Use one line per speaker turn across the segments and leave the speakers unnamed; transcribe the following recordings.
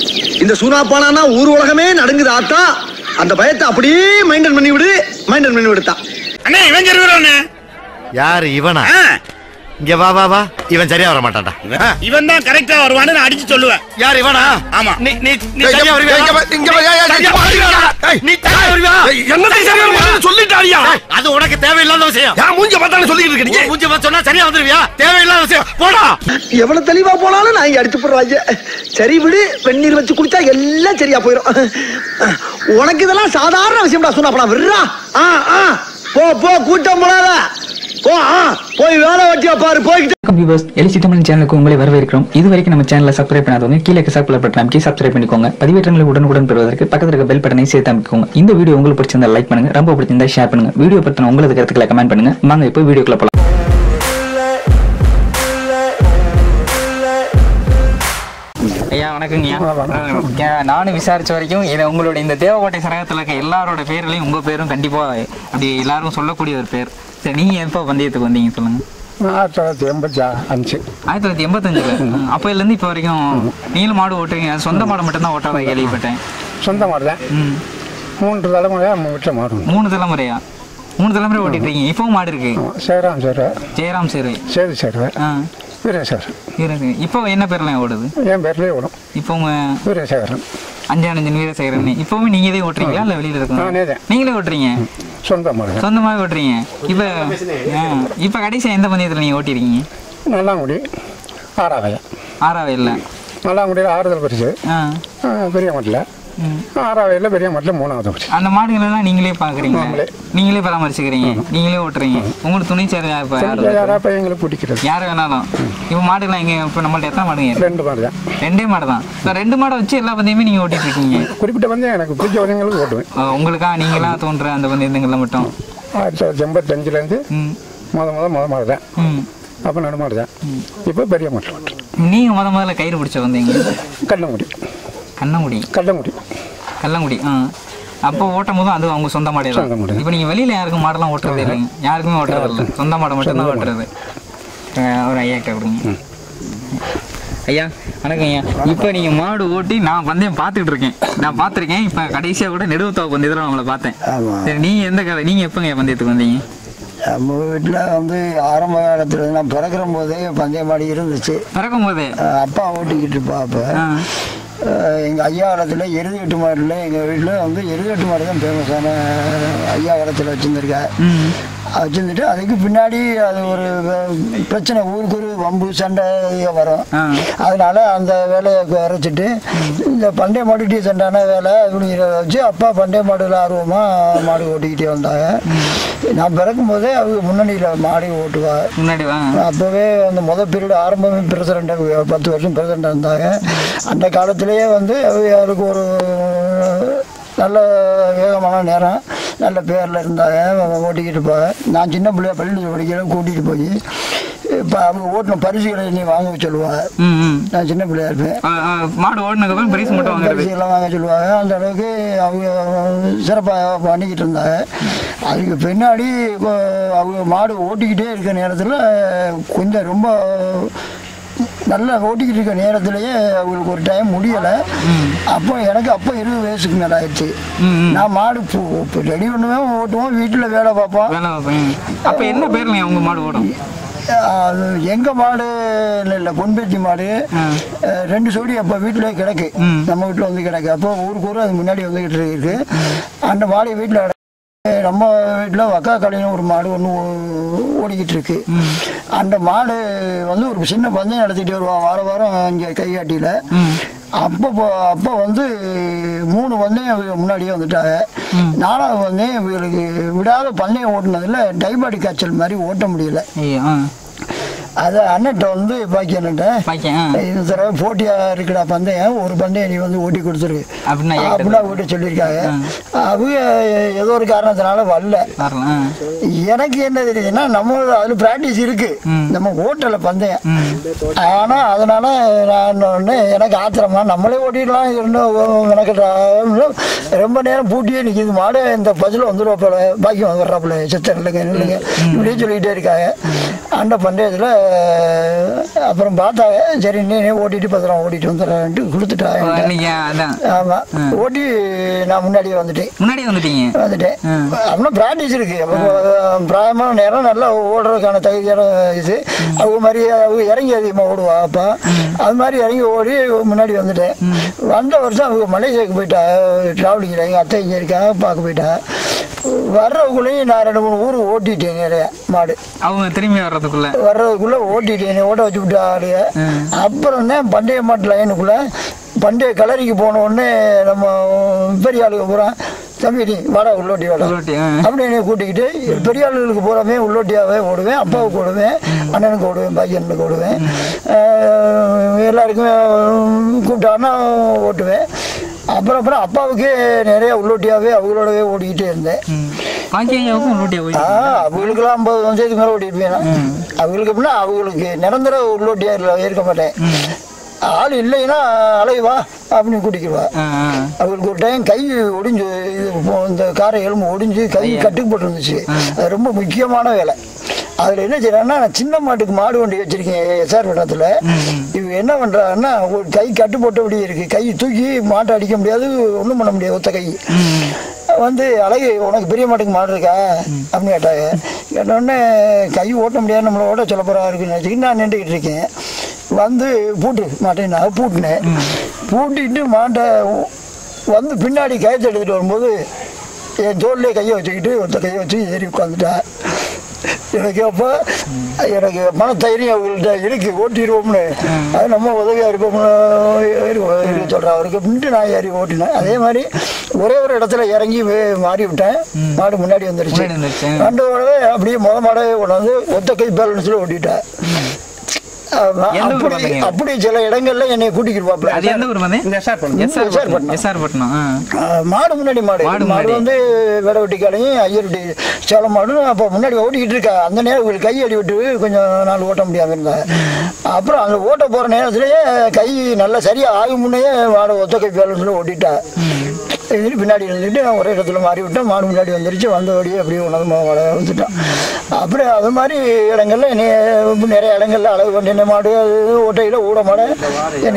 இந்த சூனா பானானா ஊர் உலகமே நடுங்குது ஆத்தா அந்த பயத்தை அப்படியே மெயின்டைன் பண்ணி விடு மெயின்டைன் பண்ணி விடுத்தான்
அண்ணே இவன் சொல்லுறானே
யாரு இவனா இங்க வா வா வா இவன் சரியா வர மாட்டான்டா ஆ,
இவன் தான் கரெக்டா வருவான்னு நான் அடிச்சு சொல்லுவேன்
யார் இவனா
ஆமா.
நீ நீ நீ
ஏய்,
சரியா
இங்க
வருவியா
வா, இங்க வா, ஏய், ஏய்,
சரியா
இங்க வா,
வருவியா?
ஏய்.
நீ சரியா வருவியா
என்னத்தை சரியா வரமாட்டேன்னு சொல்லிட்டாரியா
ஏய், அது உனக்கு தேவையில்லாத விஷயம்
யா மூஞ்ச பார்த்தானே சொல்லிட்டு இருக்க நீ
உன் மூஞ்சி பார்த்து சொன்னா சரியா வந்துருவியா தேவையில்லாத விஷயம் போடா
எவ்வளவு தெளிவா போனாலும் நான் இங்க அடிச்சு போடுறாங்க சரி விடு வெந்நீர் வச்சு குடிச்சா எல்லாம் சரியா போயிடும் உனக்கு இதெல்லாம் சாதாரண விஷயம்டா சொன்னா அப்ப விடுறா ஆ ஆ போ போ கூட்டம் போடாத போ ஆ போய் வேலை வெட்டியா பாரு போய்கிட்டு
வணக்கம் வியூவர்ஸ் எலிசி தமிழ் சேனலுக்கு உங்களை வரவேற்கிறோம் இது வரைக்கும் நம்ம சேனலை சப்ஸ்கிரைப் பண்ணாதவங்க கீழே சப்ஸ்கிரைப் பட்டன் கீழே சப்ஸ்கிரைப் பண்ணிக்கோங்க பதிவேற்றங்களை உடனுக்குடன் பெறுவதற்கு பக்கத்தில் இருக்க பெல் பட்டனை சேர்த்து அமைக்கோங்க இந்த வீடியோ உங்களுக்கு பிடிச்சிருந்தா லைக் பண்ணுங்க ரொம்ப பிடிச்சிருந்தா ஷேர் பண்ணுங்க வீடியோ பத்தின உங்களது கருத்துக்களை கமெண்ட் பண்ணுங்க வாங்க இப்போ வீடியோக்குள்ள போலாம் ஐயா வணக்கங்கய்யா நானும் விசாரிச்ச வரைக்கும் இதை உங்களோட இந்த தேவக்கோட்டை சரகத்தில் இருக்க எல்லாரோட பேர்லையும் உங்க பேரும் கண்டிப்பா அப்படி எல்லாரும் சொல்லக்கூடிய ஒரு பேர் சரி நீங்க எப்போ பந்தயத்துக்கு வந்தீங்க சொல்லுங்க
ஆயிரத்தி தொள்ளாயிரத்தி எண்பத்தி அஞ்சு
ஆயிரத்தி தொள்ளாயிரத்தி எண்பத்தஞ்சுல அப்போல இருந்து இப்போ வரைக்கும் நீல மாடு ஓட்டுவீங்க சொந்த மாடு மட்டும் தான் ஓட்டாத கேள்விப்பட்டேன்
சொந்த மாடு தான்
ம்
மூன்று தலைமுறையாக நம்ம வீட்டில் மாடு உண்டு.
மூணு தலைமுறையா மூணு தலைமுறை ஓட்டிட்டு இருக்கீங்க இப்பவும் மாடு இருக்கு
ஆமா, சேராம் சேர
ஜெயராம் சேரு
சேது சேருவ
ஆ
வீரசேகரன்
இருக்கு இப்போ என்ன பேர்லாம் ஓடுது
என் பேர்லேயே விடும்
இப்போ உங்க
வீரசேகரன்
அஞ்சானஞ்சன் வீரசேகரன் இப்பவும் நீங்க இதே ஓட்டுறீங்களா இல்ல வெளியில
நானே
இருக்கீங்க
தான்.
நீங்களே ஓட்டுறீங்க
சொந்த மாடு தான்
சொந்தமாவே ஓட்டுறீங்க இப்ப ஆ, இப்ப கடைசியா எந்த பந்தயத்துல நீங்க ஓட்டிருக்கீங்க
நல்லாங்குடி ஆறாவயம்
ஆறாவையில்
நல்லாங்குடியில் ஆறுதல் பரிசு
ஆ
ஆ, பெரிய மாட்டில்
ம்.
ஆறாவயில் பெரிய மாட்டில் மூணாவது பரிசு
அந்த மாடுகள் எல்லாம் நீங்களே பாக்குறீங்க
நாமளே.
நீங்களே பராமரிச்சுக்கிறீங்க நீங்களே ஓட்டுறீங்க உங்களுக்கு துணிச்சேர் இப்ப யாரு இருக்கு?
யாரா பையங்களை பிடிக்கிறது
யாரு வேணாலும் இப்ப மாடுலாம் எங்க இப்ப நம்மள்ட்ட எத்தனை மாடுங்க இருக்கு?
ரெண்டு மாடு தான்
ரெண்டே மாடு தான் இந்த ரெண்டு மாடை வச்சு எல்லா பந்தயமே நீங்க ஓட்டிட்டு இருக்கீங்க
குறிப்பிட்ட வந்து எனக்கு பிடிச்ச வரைங்களுக்கு ஓட்டுவேன்
அஹ் உங்களுக்கா நீங்களா தோன்ற அந்த பந்தயத்துங்களை மட்டும்
ஆயிரத்தி தொள்ளாயிரத்தி எண்பத்தஞ்சிலேருந்து
ம்
முத முத முத மாடு தான்
ம்
அப்போ நடுமாடு தான் இப்போ பெரிய மாட்டில் ஓட்டுறேன்
நீங்க முத முதல்ல கயிறு பிடிச்ச வந்தீங்க
கல்லங்குடி
கண்ணங்குடி
கல்லங்குடி
கல்லங்குடி ஆ அப்போ ஓட்டும் போது அது அவங்க சொந்த மாடே
சொந்த மாடு.
தான் இப்போ நீங்கள் வெளியில் யாருக்கும் மாடெல்லாம் ஓட்டுறதே இல்லைங்க யாருக்குமே ஓட்டுறது இல்லை சொந்த மாடை மட்டும் தான் ஓட்டுறது அஹ் ஒரு ஐயா கிட்ட கொடுங்க ஐயா வணக்கம் ஐயா இப்போ நீங்கள் மாடு ஓட்டி நான் பந்தயம் பார்த்துக்கிட்டு இருக்கேன் நான் பார்த்துருக்கேன் இப்போ கடைசியாக கூட நெடுவத்தாவு பந்தயத்தில் உங்களை பார்த்தேன் சரி நீங்கள் எந்த கதை நீங்கள் எப்போங்க பந்தயத்துக்கு வந்தீங்க
நம்ம வீட்டில் வந்து ஆரம்ப காலத்தில் நான் பிறக்கிற போதே பந்தய மாடி இருந்துச்சு
பிறக்கும் போதே
அஹ் அப்பா ஓட்டிக்கிட்டு இருப்பா அப்போ
ஆ
எங்கள் ஐயா காலத்தில் எருதுகட்டு மாடில் எங்கள் வீட்டில் வந்து எருதுகட்டு மாடு தான் ஃபேமஸான ஐயா காலத்தில் வச்சுருந்துருக்கா
ம்
வச்சுருந்துட்டு அதுக்கு பின்னாடி அது ஒரு வ- பிரச்சனை ஊருக்கு ஒரு வம்பு சண்டை வரும்
ஆ.
அதனால அந்த வேலையை குறைச்சிட்டு இந்த பண்டைய மாடுகிட்டே சண்டான வேலை அப்படிங்கிறத வச்சு அப்பா பண்டைய மாடுல ஆர்வமாக மாடு ஓட்டிக்கிட்டே வந்தாங்க நான் பிறக்கும் போதே அவங்க முன்னணியில் மாடு ஓட்டுவா
முன்னாடி வா
அப்போவே அந்த முத பீரியட் ஆரம்பமே பிரசிடண்டாக பத்து வருஷம் பிரசிடண்டாக இருந்தாங்க அந்த காலத்திலேயே வந்து அவருக்கு ஒரு நல்ல வேகமான நேரம் நல்ல பேரில் இருந்தாங்க ஓட்டிக்கிட்டு இருப்பாங்க நான் சின்ன பிள்ளைய பள்ளியில் படிக்கிற கூட்டிகிட்டு போய் இப்போ அவங்க ஓட்டின பரிசுகளை நீ வாங்க சொல்லுவாங்க
ம் ம்
நான் சின்ன பிள்ளையா இருப்பேன்
ஆ, ஆ, மாடு ஓடினதுக்கப்புறம் பரிசு மட்டும் வாங்குறது
பரிசுகள்லாம் வாங்க சொல்லுவாங்க அந்த அளவுக்கு அவங்க சிறப்பாக பண்ணிக்கிட்டு இருந்தாங்க அதுக்கு பின்னாடி கொ- அவங்க மாடு ஓட்டிக்கிட்டே இருக்க நேரத்தில் கொஞ்சம் ரொம்ப நல்லா ஓட்டிக்கிட்டு இருக்க நேரத்திலேயே அவங்களுக்கு ஒரு டைம் முடியலை அப்போ எனக்கு அப்போ இருபது வயசுக்கு மேலே ஆயிடுச்சு
ம், ம்.
நான் மாடு ரெடி பண்ணுவேன் ஓட்டுவோம் வீட்டில் வேலை பார்ப்போம்
வேலை பார்ப்பேன் அப்போ என்ன பேர்ல உங்க மாடு ஓடும்
அது எங்க மாடு இல்லை பொன்பேச்சி மாடு அஹ், ரெண்டு சோடி அப்போ வீட்டிலே கிடக்கு நம்ம வீட்டில் வந்து கிடக்கு அப்போ ஊருக்கு ஊர் அது முன்னாடி வந்துகிட்டு இருக்கு அந்த மாடு வீட்டில் நம்ம வீட்டில் வக்கா கடையிலும் ஒரு மாடு ஒன்று ஓடிக்கிட்டு இருக்கு அந்த மாடு வந்து ஒரு சின்ன பந்தயம் நடத்திட்டு வருவான் வார வாரம் இங்கே கைகாட்டியில் அப்போ போ- அப்போ வந்து மூணு பந்தயம் இவங்க முன்னாடியே வந்துட்டாங்க நாலாவது பந்தயம் இவங்களுக்கு விடாத பந்தயம் ஓட்டுனதுல டைபாடி காய்ச்சல் மாதிரி ஓட்ட முடியல
ஐயோ ஆ
அது அண்ணன்ட்ட வந்து பாக்கி அண்ணன்ட்ட
பாக்கியம் ஆ
இந்த தடவை போட்டியா இருக்குடா பந்தயம் ஒரு பந்தயம் நீ வந்து ஓட்டி கொடுத்துரு
அப்படின்னா ஏன்
அப்படின்னா ஓட்டி சொல்லியிருக்காங்க அவங்க ஏதோ ஒரு காரணத்தினால வரல
வரலாம் ஆ.
எனக்கு என்ன தெரியுதுன்னா நம்ம அதுல பிராக்டிஸ் இருக்கு நம்ம ஓட்டல பந்தயம் ஆனா அதனால நான் ஒண்ணு எனக்கு ஆத்திரமா நம்மளே ஓட்டிடலாம் இன்னும் எனக்கு டா- ரொம்ப நேரம் பூட்டியே நிக்குது மாடு இந்த பஸ்ல வந்துடுவோம் போல பாக்கி வர்றாப்புல சித்தர் இல்லைங்க இல்லைங்க இப்படியே சொல்லிக்கிட்டே இருக்காங்க அந்த பந்தயத்துல அப்புறம் பார்த்தாங்க சரி நீ நீ ஓட்டிட்டு பத்திரம் ஓட்டிட்டு வந்துடுறேன்ட்டு கொடுத்துட்டாங்க
நீங்க அதான்
ஆமா ஓட்டி நான் முன்னாடியே வந்துட்டேன்
முன்னாடி வந்துட்டீங்க
வந்துட்டேன்
ம்.
அப்படின்னா பிராக்டிஸ் இருக்கு அப்போ, பிராயமான நேரம் நல்லா ஓடுறதுக்கான தகுதியான இது அவங்க மாதிரி அவங்க இறங்கி அதிகமாக ஓடுவா அப்போ அது மாதிரி இறங்கி ஓடி முன்னாடி வந்துட்டேன் வந்த வருஷம் அவங்க மலேசியாவுக்கு போயிட்டா டிராவலிங்கில் எங்கள் அத்தை இங்கே இருக்காங்க பார்க்க போயிட்டா வர்றவங்களையும் நான் ரெண்டு மூணு ஊர் ஓட்டிட்டேன் நிறைய மாடு
அவங்க திரும்பி வர்றதுக்குள்ள
வர்றதுக்குள்ள ஓட்டிட்டேன் ஓட்ட வச்சு விட்டு ஆளுங்க அப்புறம் தான் பண்டைய மாட்டு லைனுக்குள்ள பண்டைய கலரிக்கு போன உடனே நம்ம பெரிய ஆளுங்க போகிறான் தம்பி நீ வாடா உள்ளோட்டி வாடா
உள்ளோட்டி, ஆ.
அப்படி என்னை கூட்டிக்கிட்டு பெரிய ஆளுகளுக்கு போகிறமே உள்ளோட்டியாகவே ஓடுவேன் அப்பாவுக்கு ஓடுவேன் அண்ணனுக்கு ஓடுவேன் பையனுக்கு ஓடுவேன் அஹ் எல்லாருக்குமே கூப்பிட்டான்னா ஓட்டுவேன் அப்புறம் அப்புறம் அப்பாவுக்கே நிறைய உள்ளோட்டியாகவே அவங்களோடவே ஓடிக்கிட்டே இருந்தேன்
பாக்கி ஐயாவுக்கும் உள்ளூட்டியா போய்
ஆ அவங்களுக்குலாம் ஐம்பது வருஷத்துக்கு மேலே ஓட்டிருப்பேன் நான். அவங்களுக்கு எப்படின்னா அவங்களுக்கு நிரந்தர உள்ளோட்டியா இல்ல- இருக்க மாட்டேன் ஆள் இல்லைன்னா அலைவா அப்படின்னு கூட்டிக்கிடுவா அவங்களுக்கு ஒரு டைம் கை ஒடிஞ்சு இது இப்போ இந்த காரை எலும்பு ஒடிஞ்சு கை கட்டுக்கு போட்டுருந்துச்சு அது ரொம்ப முக்கியமான வேலை அதில் என்ன செய்யறாங்கன்னா நான் சின்ன மாட்டுக்கு மாடு வண்டி வச்சிருக்கேன் எஸ்ஆர் பட்டத்தில் இவங்க என்ன பண்ணுறாங்கன்னா ஒரு கை கட்டு போட்டபடி இருக்கு கை தூக்கி மாட்டை அடிக்க முடியாது ஒன்றும் பண்ண முடியாது ஒத்த கை வந்து அழகு உனக்கு பெரிய மாட்டுக்கு மாடு இருக்கா அப்படின்னு கேட்டாங்க கேட்டோடனே கை ஓட்ட முடியாது நம்மளை ஓட்ட சொல்ல போறா இருக்குன்னு நினச்சிக்கிட்டு நான் நின்றுக்கிட்டு இருக்கேன் வந்து பூட்டு மாட்டேன் நான் பூட்டினேன் பூட்டிட்டு மாட்டை வந்து பின்னாடி கயத்தை எடுத்துட்டு வரும்போது என் தோல்லே கையை வச்சுக்கிட்டு ஒருத்த கையை வச்சு ஏறி உட்காந்துட்டா எனக்கு அப்போ எனக்கு மன தைரியம் அவங்கள்ட்ட இருக்கு ஓட்டிடுவோம்னு அது நம்ம உதவியாக இருப்போம்னு இருக்க சொல்கிறேன் அவருக்கு அப்படின்ட்டு நான் ஏறி ஓட்டினேன் அதே மாதிரி ஒரே ஒரு இடத்துல இறங்கி வே- மாறி விட்டேன் மாடு முன்னாடி வந்துருச்சு
முன்னாடி வந்துருச்சு.
ரெண்டு உடனே அப்படியே முத மாடவே கொண்டாந்து ஒத்த கை பேலன்ஸில் ஓட்டிட்டேன் ஆமா,
எந்த ஊர்
அப்படி
வந்தீங்க?
அப்படி சில இடங்கள்ல என்னை கூட்டிக்கிட்டு
அது எந்த ஊர் வந்து எஸ்ஆர் பட்டினம் எஸ்ஆர் பட்டினம் ஆ.
ஆஹ் மாடு முன்னாடி மாடு
மாடு
மாடு
முன்னாடி.
வந்து வெடவெட்டி காலையும் ஐயருட்டி சேல மாடு அப்போ முன்னாடி ஓட்டிக்கிட்டு இருக்கா அந்த நேரம் இவங்களுக்கு கை அடி விட்டு கொஞ்சம் நாள் ஓட்ட முடியாம இருந்தா அப்புறம் அந்த ஓட்ட போற நேரத்திலேயே கை நல்லா சரியா ஆகும் முன்னையே மாடு ஒத்த கை பேலன்ஸ்ல ஓட்டிட்டா இது பின்னாடி இருந்துட்டு நான் ஒரே இடத்துல மாறி விட்டேன் மாடு முன்னாடி வந்துருச்சு வந்தபடியே அப்படியே உணவு வந்துட்டான் அப்படியே அது மாதிரி இடங்கள்ல என்னை நிறைய இடங்கள்ல அழகு பண்ணின மாடு அது ஓட்டையில் ஊட மாடு என்னை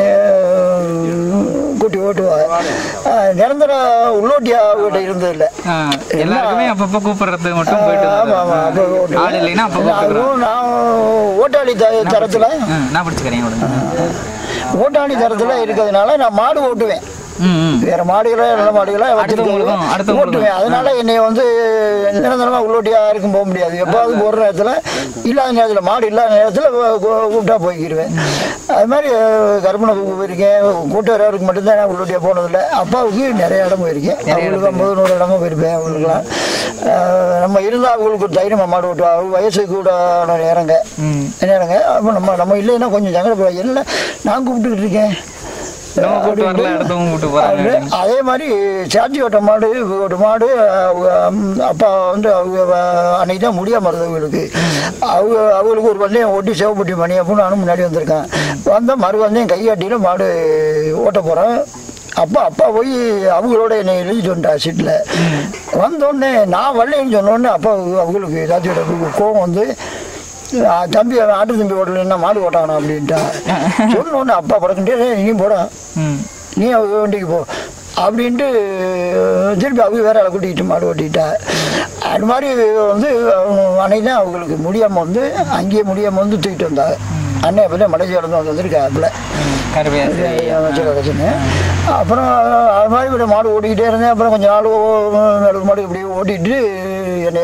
கூட்டி ஓட்டுவா ஆஹ் நிரந்தர உள்ளோட்டியா அவங்ககிட்ட இருந்ததில்லை
ஆ, எல்லாருக்குமே அப்பப்போ கூப்பிடுறது மட்டும் போயிட்டு
ஆமா ஆமா அப்போ
வர்றது.
ஓட்டுவேன்.
ஆள் இல்லைன்னா அப்போ கூப்பிடுறோம்
அதுவும் நான் ஓட்டாளி த தரத்துல
நான் படிச்சுக்கிறேன் விடுங்க
ஓட்டாளி தரத்துல இருக்கிறதுனால நான் மாடு ஓட்டுவேன்
ம் ம்
வேற மாடுகளை நல்ல மாடுகளை
அடுத்தவங்களுக்கும்,
வச்சிருக்கேன்
அடுத்தவங்களுக்கும்.
ஓட்டுவேன் அதனால என்னை வந்து நிரந்தரமா உள்ளோட்டியா யாருக்கும் போக முடியாது எப்பாவது போற நேரத்துல இல்லாத நேரத்துல மாடு இல்லாத நேரத்துல கூ- கூ- கூப்பிட்டா போய்க்கிருவேன் அது மாதிரி அஹ், கருப்பனை போயிருக்கேன் கூட்டுறவருக்கு மட்டும்தான் நான் உள்ளோட்டியா போனதில்லை அப்பாவுக்கு நிறைய இடம் போயிருக்கேன் அவங்களுக்கு ஐம்பது நூறு இடமும் போயிருப்பேன் அவங்களுக்குலாம் அஹ், நம்ம இருந்தால் அவங்களுக்கு ஒரு தைரியமா மாடு ஓட்டுவா அவங்க வயசு கூட நேரங்க நேரங்க அப்போ நம்ம நம்ம இல்லைன்னா கொஞ்சம் சங்கடப்படுவாங்க இல்லை நான் கூப்பிட்டுக்கிட்டு இருக்கேன்
நம்ம கூப்பிட்டு வரல அடுத்தவங்க கூப்பிட்டு போறாங்க
அது- அதே மாதிரி சாட்சி ஓட்ட மாடு ஒரு மாடு அவங்க ம், அப்பா வந்து அவங்க வ- அன்னைக்கு தான் முடியாம இருந்தது அவங்களுக்கு அவங்க அவங்களுக்கு ஒரு பந்தயம் ஓட்டி சிவப்பட்டி மணி அப்படின்னு நானும் முன்னாடி வந்திருக்கேன் வந்தால் மறு வந்தேன் கையாட்டியில் மாடு ஓட்ட போகிறேன் அப்பா அப்பா போய் அவங்களோட என்னை எழுதிட்டு வந்துட்டா சீட்டில் வந்தோடனே நான் வரலைன்னு சொன்னோடனே அப்பா அவங்களுக்கு சாட்சியோட கோவம் வந்து "ஆ, தம்பி அவன் ஆட்டு தம்பி ஓட்டலைன்னா மாடு ஓட்டானா அப்படின்ட்டா சொன்னோடனே அப்பா படக்கிட்டே நீ போடா
ம்
நீ அவங்க வண்டிக்கு போ அப்படின்ட்டு திருப்பி அவங்க வேற ஆளை கூட்டிக்கிட்டு மாடு ஓட்டிட்டா அது மாதிரி வந்து அன்னைக்கு தான் அவங்களுக்கு முடியாமல் வந்து அங்கேயே முடியாமல் வந்து தூக்கிட்டு வந்தாங்க அண்ணன் அப்போ தான் மடைச்சி இடம் வந்திருக்காப்புல
கருவையா
அமைச்சர் கிடச்சுன்னு அப்புறம் அது மாதிரி இப்படி மாடு ஓட்டிக்கிட்டே இருந்தேன் அப்புறம் கொஞ்சம் நாள் நடுவு மாடு இப்படி ஓட்டிட்டு என்னை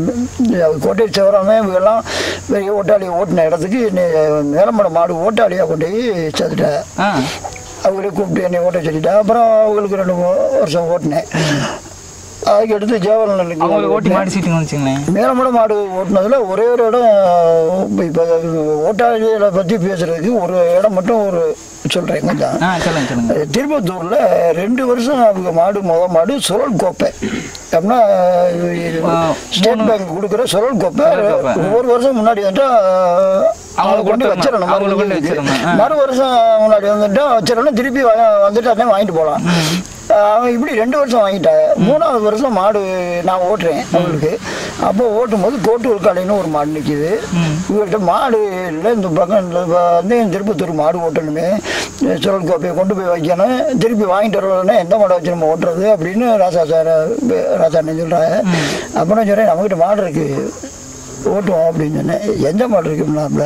கோட்டை சிவராம இவங்கெல்லாம் பெரிய ஓட்டாளி ஓட்டின இடத்துக்கு என்னை மேலமட மாடு ஓட்டாளியாக கொண்டு போய் சேர்த்துட்டேன்
ஆ
அவங்களே கூப்பிட்டு என்னை ஓட்ட சொல்லிட்டா அப்புறம் அவங்களுக்கு ரெண்டு மூணு வருஷம் ஓட்டினேன் அதுக்கு அடுத்து
அவங்களுக்கு ஓட்டி
ஜேவலனுக்கு
மாடி சீட்டுங்க வச்சுங்களேன்
மேலமட மாடு ஓட்டினதுல ஒரே ஒரு இடம் இப்போ ஓட்டாளிகளை பற்றி பேசுறதுக்கு ஒரு இடம் மட்டும் ஒரு சொல்கிறேன் கொஞ்சம்
ஆ சொல்லுங்க சொல்லுங்க
திருப்பத்தூர்ல ரெண்டு வருஷம் அவங்க மாடு முத மாடு சுழல் கோப்பை அப்படின்னா
ஆ,
ஸ்டேட்
மூணு-
பேங்க் கொடுக்குற சுழல் கோப்பை
சுழல் கோப்பை, ஆ.
ஒவ்வொரு வருஷம் முன்னாடி வந்துட்டா அவங்க கொண்டு
கொடுத்துடணும்.
வச்சிடணும்
அவங்களுக்கு கொண்டு
மறு
வச்சிடணும், ஆ.
மறு வருஷம் முன்னாடி வந்துட்டா வச்சிடணும் திருப்பி வ- வந்துட்டு அதான் வாங்கிட்டு போகலாம் அவன் இப்படி ரெண்டு வருஷம் வாங்கிட்டாங்க மூணாவது வருஷம் மாடு நான் ஓட்டுறேன் அவங்களுக்கு அப்போ ஓட்டும் போது கோட்டு உள்காலைன்னு ஒரு மாடு நிற்கிது இவர்கிட்ட மாடு இல்லை இந்த பக்கம் இந்த ப- வந்து திருப்பத்தூர் மாடு ஓட்டணுமே சுழல் கோப்பையை கொண்டு போய் வைக்கணும் திருப்பி வாங்கிட்டு வரணும்னா எந்த மாடை வச்சு நம்ம ஓட்டுறது அப்படின்னு ராசா சார் ராசா அண்ணன் சொல்கிறாங்க அப்புறம் சொல்கிறேன் நம்மகிட்ட மாடு இருக்குது ஓட்டுவோம் அப்படின்னு சொன்னேன் எந்த மாடு இருக்குன்னாப்புல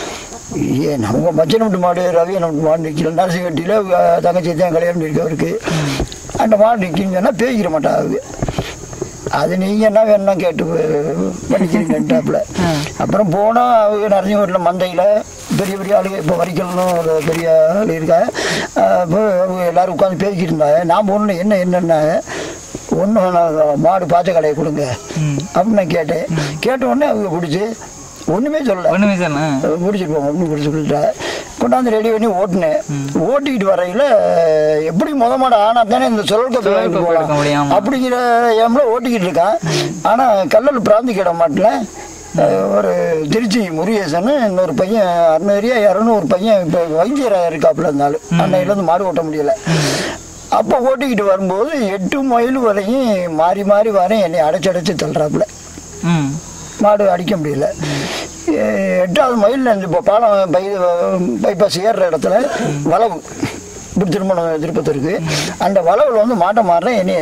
ஏ நம்ம மச்சனமுட்டு மாடு ரவி நம்ம மாடு நிற்கல நரசிங்கட்டியில் தங்கச்சி தான் கல்யாணம் இருக்கு அவருக்கு அந்த மாடு நிற்கின்னு சொன்னால் பேசிக்கிற மாட்டாங்க அது நீங்கள் என்ன வேணும்னா கேட்டு பண்ணிக்கிறீங்கன்ட்டாப்புல அப்புறம் போனால் அவங்க நரசிங்கட்டில் மந்தையில் பெரிய பெரிய ஆளுங்க இப்போ வரிக்கணும் ஒரு பெரிய ஆள் இருக்கா இப்போ அவங்க எல்லாரும் உட்காந்து பேசிக்கிட்டு இருந்தாங்க நான் போகணும் என்ன என்னன்னாங்க ஒன்றும் மாடு பாச்ச கடையை கொடுங்க அப்படின்னு நான் கேட்டேன் கேட்ட உடனே அவங்க பிடிச்சி ஒன்றுமே சொல்லல
ஒண்ணுமே சார்
முடிச்சுட்டு போங்க அப்படின்னு பிடிச்சி சொல்லிட்டேன் கொண்டாந்து ரெடி பண்ணி ஓட்டினேன் ஓட்டிக்கிட்டு வரையில எப்படி முத மாடு ஆனா தானே இந்த சுழல்
சுழல்
கப்பல்
கப்பல் எடுக்க முடியும், ஆமா.
அப்படிங்கிற ஏம்ல ஓட்டிக்கிட்டு இருக்கான் ஆனால் கல்லல் பிராந்தி கிட மாட்டில் ஒரு திருச்சி முருகேசன் இன்னொரு பையன் அறுநூறியா இரநூறு பையன் இப்போ வைத்தியராக இருக்காப்புல இருந்தாலும் அன்னையிலேருந்து மாடு ஓட்ட முடியல அப்போ ஓட்டிக்கிட்டு வரும்போது எட்டு மைல் வரையும் மாறி மாறி வரேன் என்னை அடைச்சு அடைச்சு தள்ளுறாப்புல
ம்
மாடு அடிக்க முடியல எ- எட்டாவது மைலில் இருந்து இப்போ பாலம் பை பைபாஸ் ஏறுற இடத்துல வளவு இப்படி திருமணம் திருப்பத்தூருக்கு அந்த வளவில் வந்து மாட்டை மாறுறேன் என்னைய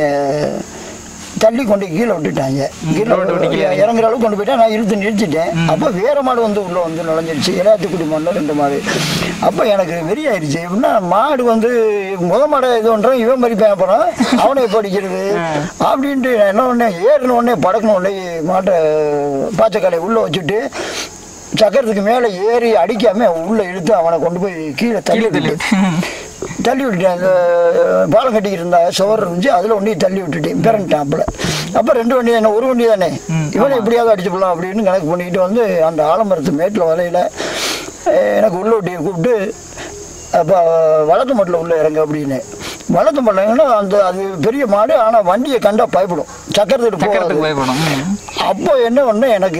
தள்ளி கொண்டு கீழே விட்டுட்டாங்க கீழே
ரோட்டை விட்டு கீழே இறங்கி.
இறங்குற அளவுக்கு கொண்டு போயிட்டா நான் இழுத்து நிறுத்திட்டேன் அப்போ வேற மாடு வந்து உள்ள வந்து நுழைஞ்சிருச்சு இளையாத்துக்குடி மாடு ரெண்டு மாடு அப்போ எனக்கு வெறியாயிருச்சு எப்படின்னா மாடு வந்து முத மாடை இது பண்ணுறோம் இவன் மறிப்பேன் அப்புறம் அவனை எப்போ அடிக்கிறது அப்படின்ட்டு நான் என்ன பண்ணேன் ஏறின உடனே படக்கணும் உடனே மாட்டை பாச்சக்காலை உள்ளே வச்சுட்டு சக்கரத்துக்கு மேலே ஏறி அடிக்காம உள்ள இழுத்து அவனை கொண்டு போய் கீழே தள்ளி
கீழே தள்ளி
விட்டுட்டு தள்ளி விட்டுட்டேன் அந்த பாலம் கட்டிக்கிட்டு இருந்தா சுவர் இருந்துச்சு அதில் ஒண்டி தள்ளி விட்டுட்டேன் பேரண்டாப்பில் அப்போ ரெண்டு வண்டி தானே ஒரு வண்டி தானே இவனை எப்படியாவது அடிச்சு போடலாம் அப்படின்னு கணக்கு பண்ணிக்கிட்டு வந்து அந்த ஆலமரத்து மேட்டில் வலையில் எனக்கு உள்ள ஒட்டியை கூப்பிட்டு அப்போ வளர்த்து மட்டில் உள்ள இறங்க அப்படின்னு வளர்த்து மட்டில்ங்கன்னா அந்த அது பெரிய மாடு ஆனால் வண்டியை கண்டா பயப்படும் சக்கரத்துக்கு
சக்கரத்துக்கு
போகாது
பயப்படும் ம்.
அப்போ என்ன ஒன்று எனக்கு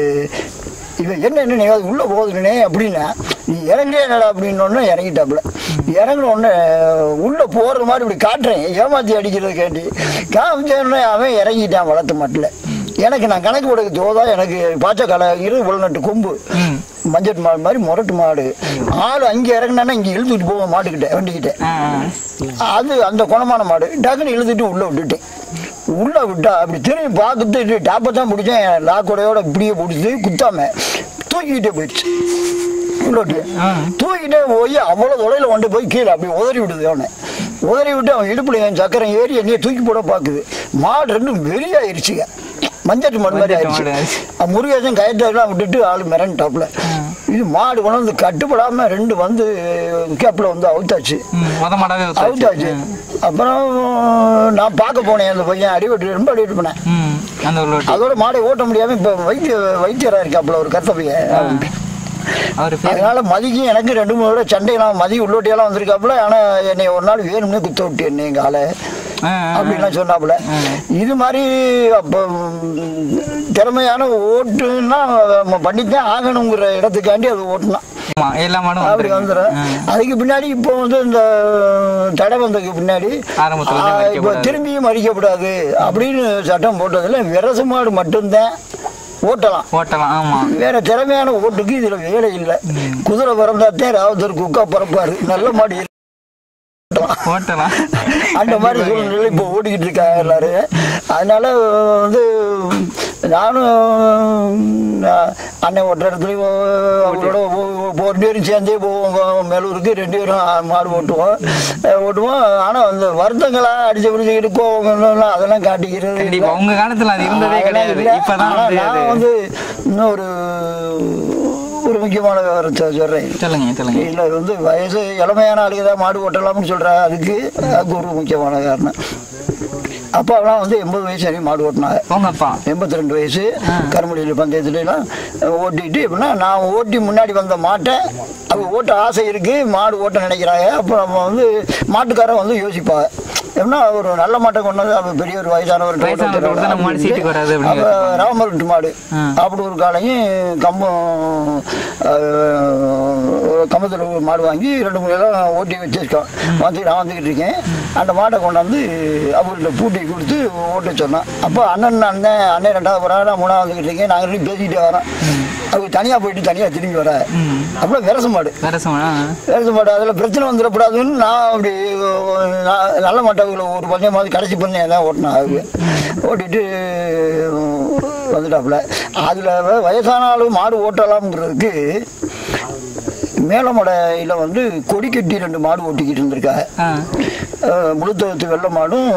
இவன் என்ன என்ன நீ அது உள்ளே போகுதுனே அப்படின்னா நீ இறங்கலே என்னடா அப்படின்னு இறங்கிட்டாப்புல இறங்கின உடனே உள்ளே போகிற மாதிரி இப்படி காட்டுறேன் ஏமாத்தி அடிக்கிறது கேட்டி காமிச்ச உடனே அவன் இறங்கிட்டான் வளர்த்து மாட்டில் எனக்கு நான் கணக்கு கொடுக்க தோதா எனக்கு பாச்ச கலை இரு உள்நட்டு கொம்பு மஞ்சள் மாடு மாதிரி முரட்டு மாடு ஆள் அங்கே இறங்கினான்னா இங்கே இழுத்துட்டு போவோம் மாட்டுக்கிட்ட வண்டிக்கிட்ட
ஆ, ஆ.
அது அந்த குணமான மாடு டக்குன்னு இழுத்துட்டு உள்ள விட்டுட்டேன் உள்ள விட்டா அப்படி திரும்பி பார்த்துட்டு டாப்பை தான் பிடிச்சேன் லாக்கோடையோட இப்படியே பிடிச்சி குத்தாம தூக்கிக்கிட்டே போயிடுச்சு உள்ளோட்டு தூக்கிட்டே போய் அவ்வளோ தொலைவில் கொண்டு போய் கீழே அப்படி உதறி விடுது அவனை உதறி விட்டு அவன் இடுப்புல என் சக்கரம் ஏறி என்னைய தூக்கி போட பார்க்குது மாடு ரெண்டும் வெறியாயிருச்சுங்க மஞ்சட்டு மாடு மாதிரி
மஞ்சட்டு மாடு
ஆயிடுச்சு
ஆயிடுச்சு.
அவன் முருகேசன் கயத்தெல்லாம் விட்டுட்டு ஆள் மிரண்டாப்புல இது மாடு கொண்டு வந்து கட்டுப்படாம ரெண்டு வந்து கேப்பில் வந்து அவுத்தாச்சு
ம், முத மாடாவே
அவுத்தாச்சு
ஊத்தாச்சு.
அப்புறம் நான் பார்க்க போனேன் அந்த பையன் அடிபட்டு ரொம்ப அடிபட்டு போனேன்
ம் அந்த உள்ள ஓட்டி
அதோட மாடை ஓட்ட முடியாம இப்ப வைத்திய வைத்தியரா இருக்காப்புல ஒரு கத்த பையன்
அவர் பேர்
அதனால மதிக்கு எனக்கு ரெண்டு மூணு தடவை சண்டையெல்லாம் மதி உள்ளோட்டியெல்லாம் வந்திருக்காப்புல ஆனா என்னை ஒரு நாள் வேணும்னே குத்த விட்டு என்ன எங்க ஆளை
ஆ, ஆ,
அப்படின்லாம் சொன்னாப்புல இது மாதிரி அப்போ ம், திறமையான ஓட்டுன்னா நம்ம பண்ணித்தான் ஆகணுங்கிற இடத்துக்காண்டி அது ஓட்டுனான்
ஆமா, எல்லா மாடும்
அப்படி
வந்துரும்.
வந்துடும்
ஆ.
அதுக்கு பின்னாடி இப்போ வந்து இந்த தடை வந்ததுக்கு பின்னாடி
ஆரம்பத்துல இருந்தே
ஆ, இப்போ
மறிக்கக்கூடாது.
திரும்பியும் மறிக்கப்படாது அப்படின்னு சட்டம் போட்டதுல விரசு மாடு மட்டும்தான் ஓட்டலாம்
ஓட்டலாம் ஆமா
வேற திறமையான ஓட்டுக்கு இதுல வேலை இல்லை குதிரை பிறந்தாத்தே ராவத்தர் குக்கா பிறப்பாரு நல்ல மாடு ஓட்டலாம்.
ஓட்டலாம்
அந்த மாதிரி சூழ்நிலை இப்போ ஓடிக்கிட்டு இருக்காங்க எல்லாரும் அதனால வந்து நானும் நான் அண்ணன் ஓட்டுற இடத்துலையும் அவங்களோட ஒ- ஒ- ஒ- ரெண்டு பேரும் சேர்ந்தே போவோம் மேலூருக்கு ரெண்டு பேரும் மாடு ஓட்டுவோம் அஹ் ஓட்டுவோம் ஆனால் அந்த வருத்தங்களா அடிச்சு பிடிச்சிக்கிட்டு கோவங்கள்லாம் அதெல்லாம் காட்டிக்கிறது
கண்டிப்பா
இல்லை.
உங்க காலத்துல அது இருந்ததே
அதெல்லாம்
கிடையாது
இல்லை.
இப்பதான்
ஆனா
வந்து
நான்
அது-
வந்து இன்னும் ஒரு ஒரு முக்கியமான விவரத்தை சொல்றேன்
சொல்லுங்க சொல்லுங்க
இல்ல இது வந்து வயசு இளமையான ஆளுங்க தான் மாடு ஓட்டலாம்னு சொல்றாங்க அதுக்கு அதுக்கு ஒரு முக்கியமான காரணம் அப்பாவெல்லாம் வந்து எண்பது வயசு வரையும் மாடு ஓட்டினாங்க
உங்க அப்பா
எண்பத்தி ரெண்டு வயசு கருமடியில் பந்தயத்துல எல்லாம் ஓட்டிட்டு எப்படின்னா நான் ஓட்டி முன்னாடி வந்த மாட்டை அவங்க ஓட்ட ஆசை இருக்கு மாடு ஓட்ட நினைக்கிறாங்க அப்போ நம்ம வந்து மாட்டுக்காரன் வந்து யோசிப்பாங்க எப்படின்னா ஒரு நல்ல மாட்டை கொண்டு வந்து அப்ப பெரிய ஒரு வயசானவர்
வயசானவர்கிட்ட கொடுத்தா நம்ம மாடு சீட்டுக்கு வராது அப்படின்னு
அப்ப ராமர் விட்டு மாடு
ஆ.
அப்படி ஒரு காலையும் கம்பம் கம்பத்தில் ஒரு மாடு வாங்கி ரெண்டு மூணு எல்லாம் ஓட்டி வச்சிருக்கோம் வந்து நான் வந்துக்கிட்டு இருக்கேன் அந்த மாட்டை கொண்டாந்து அவர்கிட்ட பூட்டி கொடுத்து ஓட்ட சொன்னேன் அப்போ அண்ணன் அண்ணன் அண்ணன் ரெண்டாவது வரா நான் மூணாவது வந்துக்கிட்டு இருக்கேன் நாங்கள் ரெண்டு பேசிக்கிட்டே வரோம் அவங்க தனியாக போயிட்டு தனியாக திரும்பி வர அப்புறம் விரச மாடு
வேற சும்மா
எழுத மாட்டேன் அதில் பிரச்சனை வந்துடக்கூடாதுன்னு நான் அப்படி நான் நல்ல மாட்டவங்களை ஒரு பஞ்சமாவது கடைசி பஞ்சம் தான் ஓட்டினேன் அவங்க ஓட்டிட்டு வந்துட்டாப்புல அதில் வயசானாலும் மாடு ஓட்டலாம்ங்கிறதுக்கு மேலமடையில் வந்து கொடி கட்டி ரெண்டு மாடு ஓட்டிக்கிட்டு இருந்திருக்கா
ஆ
அஹ் முழுத்தவத்து வெள்ளை மாடும்